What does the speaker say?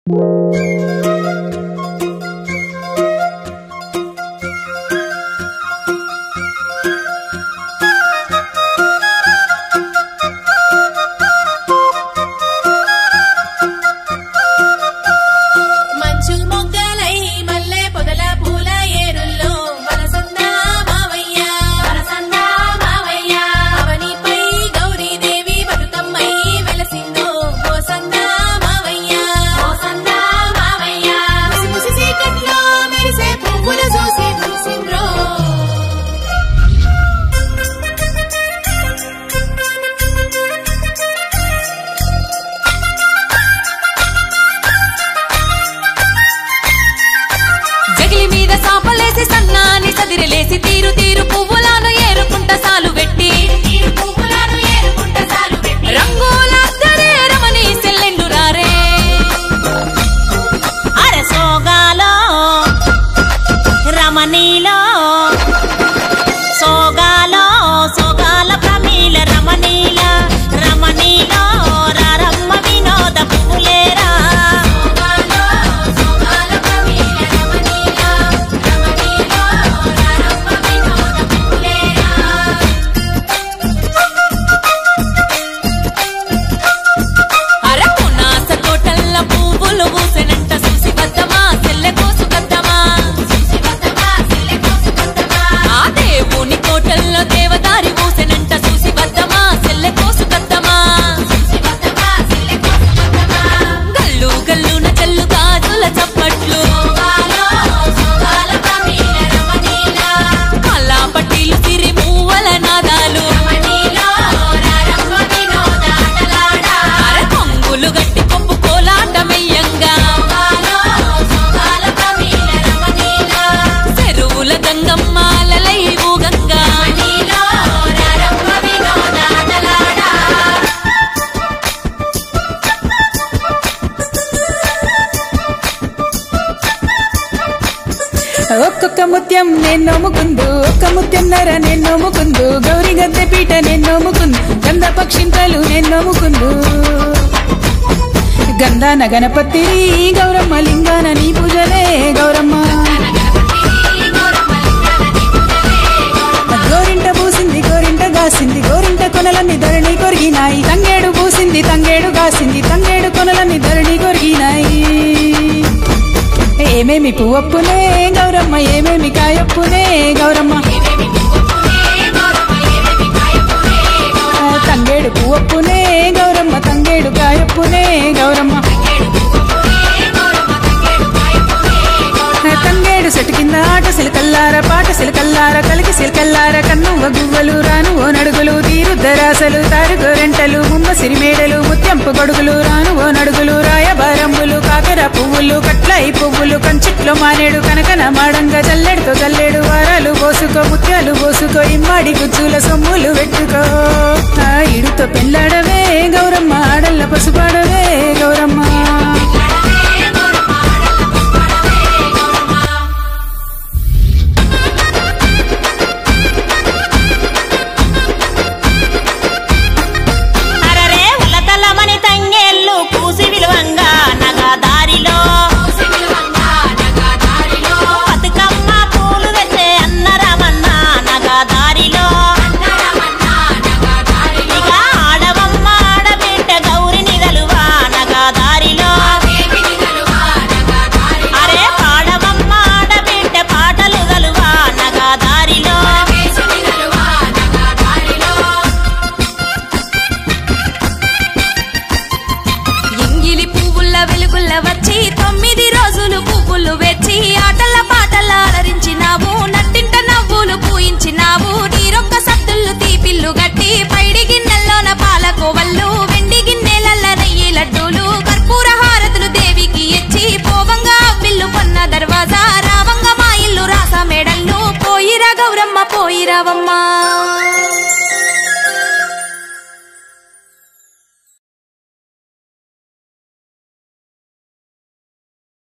మంచు మొగ్గలై మల్లె పొదల పూల ఏరుల్లో వరసందా మావయ్య వరసందా మావయ్య అవనిపై గౌరీదేవి బతుకమ్మై వెలసిందో ఓసందా మావయ్య ఓసందా మావయ్య ముసి ముసి చీకట్లో మెరిసే పువ్వులు చూసి మురిసిండ్రో జగిలి మీద సాపలేసి సన్నాని సదిరిలేసి తీరు తీరు పువ్వులను ఏరుకుంట సాలు పెట్టి పువ్వులను ఏరుకుంట చాలు పెట్టి రంగుల రమణి సెల్లెండు రారే అరే సోగాలో రమణీలో సోగాలో సోగాల ప్రమీల రమణీల రమణీలో రారమ్మ వినోద పువ్వులేరా సోగాలో సోగాల ప్రమీల రమణీల రమణీలో రారమ్మ వినోద పువ్వులేరా అరకు నాస తోటల్ల పువ్వులు పూసెనంట చూసి వద్దమా సెల్లె కోసు కద్దమా శివతమా సిల్లె కోసుకొత్తమా ఆ దేవుని కోటల్లో దేవదారి పూసెనంట చూసి వద్దమా సెల్లె కోసు కద్దమా శివతమా సిల్లె కోసుకొత్తమా గల్లు గల్లున జల్లు గాజుల చప్పట్లు సోగాలో సోగాల ప్రమీల రమణీల అలా పట్టీలు సిరి మూవల నాదాలు రమణీలో రారమ్మ వినోద ఆటలాడా అర కొంగులు గట్టి కొప్పు కోలాటమయ్యంగా సోగాలో సోగాల ప్రమీల రమణీల చెరువుల గంగమ్మాలలై ఊగంగా రమణీలో రారమ్మ వినోద ఆటలాడా ఒక్కొక్క ముత్యం నేను నమ్ముకుందు ఒక్క ముత్యం నర నేను నమ్ముకుందు గౌరీ గద్దె పీట నేను నమ్ముకుందు గంధ పక్షింతలు నేను నమ్ముకుందు గంధాన గణపతి గౌరమ్మ లింగాన నీ పూజలే గౌరమ్మ గోరింట పూసింది గోరింట గాసింది గోరింట కొనలన్నీ ధరణి కొరిగినాయి తంగేడు పూసింది తంగేడు గాసింది తంగేడు కొనలన్నీ ధరణి కొరిగినాయి ఏమేమి పువ్వప్పునే గౌరమ్మ ఏమేమి కాయప్పునే గౌరమ్మ ఆ, తంగేడు పువ్వప్పునే గౌరమ్మ తంగేడు కాయప్పునే గౌరమ్మ ఆ, తంగేడు సెటు కింద ఆట సిలకల్లార పాట సిలకల్లార కలికి సిలకల్లార కన్నువ గువ్వలు రాను ఓ నడుగులు తీరుద్దరాసలు తారుగోరెంటలు ముమ్మ సిరిమేడలు ముత్యంపు గొడుగులు రాను ఓ నడుగులు రాయబారంబులు కాకర పువ్వులు కట్లయి పువ్వులు కంచిట్లో మానేడు కనకన మాడంగా జల్లెడుతో జల్లెడు వారాలు పోసుకో ముత్యాలు పోసుకో ఇమ్మాడి గుజ్జుల సొమ్ములు పెట్టుకో ఆ ఇడుతో పెళ్ళాడవే గౌరమ్మ ఆడల్ల పసుపాడవే గౌరమ్మ అరరే ఉలతలమని తంగేళ్ళు కూసి విలువంగా నగా దారిలో బతుకమ్మ పూలు తెచ్చే అన్న రమన్న నగా దారిలో ఇక ఆడవమ్మ ఆడబిడ్డ గౌరిని గలువా నగా దారిలో అరే పాడవమ్మ ఆడబిడ్డ పాటలు గలువా నగా దారిలో ఎంగిలి పువ్వుల వెలుగుల్ల వచ్చి తొమ్మిది రోజులు పువ్వులు వెచ్చి ఆటల పాటల అలరించినావు నట్టింట నవ్వులు పూయించినావు నీరొక్క సత్తుళ్ళు తీపిల్లు గట్టి పైడి గిన్నెల్లోన పాలకోవళ్ళు వెండి గిన్నెలల్ల నెయ్యి లడ్డూలు కర్పూర హారతులు దేవికి ఎచ్చి పోవంగా అవ్విల్లు కొన్న దర్వాజా రావంగా మా ఇల్లు రాస మేడల్లు పోయిరా గౌరమ్మ పోయిరావమ్మా